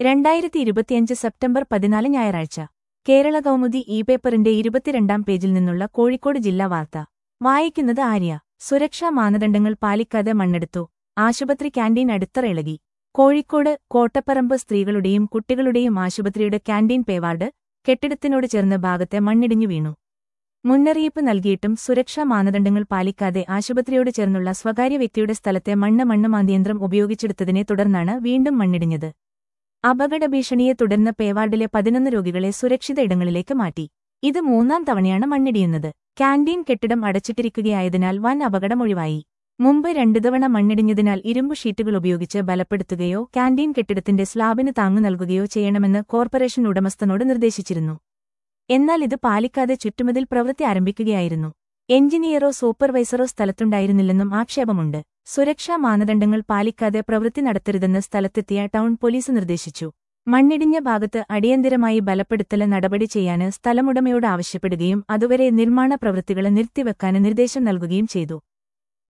രണ്ടായിരത്തി ഇരുപത്തിയഞ്ച് സെപ്റ്റംബർ പതിനാല് ഞായറാഴ്ച കേരള കൗമുദി ഇ പേപ്പറിന്റെ ഇരുപത്തിരണ്ടാം പേജിൽ നിന്നുള്ള കോഴിക്കോട് ജില്ലാ വാർത്ത വായിക്കുന്നത് ആര്യ സുരക്ഷാ മാനദണ്ഡങ്ങൾ പാലിക്കാതെ മണ്ണെടുത്തു ആശുപത്രി ക്യാന്റീൻ അടിത്തറ ഇളകി കോഴിക്കോട് കോട്ടപ്പറമ്പ് സ്ത്രീകളുടെയും കുട്ടികളുടെയും ആശുപത്രിയുടെ ക്യാന്റീൻ പേവാർഡ് കെട്ടിടത്തിനോട് ചേർന്ന ഭാഗത്തെ മണ്ണിടിഞ്ഞു വീണു മുന്നറിയിപ്പ് നൽകിയിട്ടും സുരക്ഷാ മാനദണ്ഡങ്ങൾ പാലിക്കാതെ ആശുപത്രിയോട് ചേർന്നുള്ള സ്വകാര്യ വ്യക്തിയുടെ സ്ഥലത്തെ മണ്ണ് മണ്ണ് മാന്തിയന്ത്രം ഉപയോഗിച്ചെടുത്തതിനെ തുടർന്നാണ് വീണ്ടും മണ്ണിടിഞ്ഞത് അപകട ഭീഷണിയെ തുടർന്ന് പേവാർഡിലെ പതിനൊന്ന് രോഗികളെ സുരക്ഷിത ഇടങ്ങളിലേക്ക് മാറ്റി ഇത് മൂന്നാം തവണയാണ് മണ്ണിടിയുന്നത് ക്യാന്റീൻ കെട്ടിടം അടച്ചിട്ടിരിക്കുകയായതിനാൽ വൻ അപകടം ഒഴിവായി മുമ്പ് രണ്ടു തവണ മണ്ണിടിഞ്ഞതിനാൽ ഇരുമ്പു ഷീറ്റുകൾ ഉപയോഗിച്ച് ബലപ്പെടുത്തുകയോ ക്യാന്റീൻ കെട്ടിടത്തിന്റെ സ്ലാബിന് താങ്ങു നൽകുകയോ ചെയ്യണമെന്ന് കോർപ്പറേഷൻ ഉടമസ്ഥനോട് നിർദ്ദേശിച്ചിരുന്നു എന്നാൽ ഇത് പാലിക്കാതെ ചുറ്റുമതിൽ പ്രവൃത്തി ആരംഭിക്കുകയായിരുന്നു എഞ്ചിനീയറോ സൂപ്പർവൈസറോ സ്ഥലത്തുണ്ടായിരുന്നില്ലെന്നും ആക്ഷേപമുണ്ട് സുരക്ഷാ മാനദണ്ഡങ്ങൾ പാലിക്കാതെ പ്രവൃത്തി നടത്തരുതെന്ന് സ്ഥലത്തെത്തിയ ടൗൺ പോലീസ് നിർദ്ദേശിച്ചു മണ്ണിടിഞ്ഞ ഭാഗത്ത് അടിയന്തിരമായി ബലപ്പെടുത്തല് നടപടി ചെയ്യാന് സ്ഥലമുടമയോട് ആവശ്യപ്പെടുകയും അതുവരെ നിർമ്മാണ പ്രവൃത്തികള് നിർത്തിവെക്കാന് നിർദ്ദേശം നൽകുകയും ചെയ്തു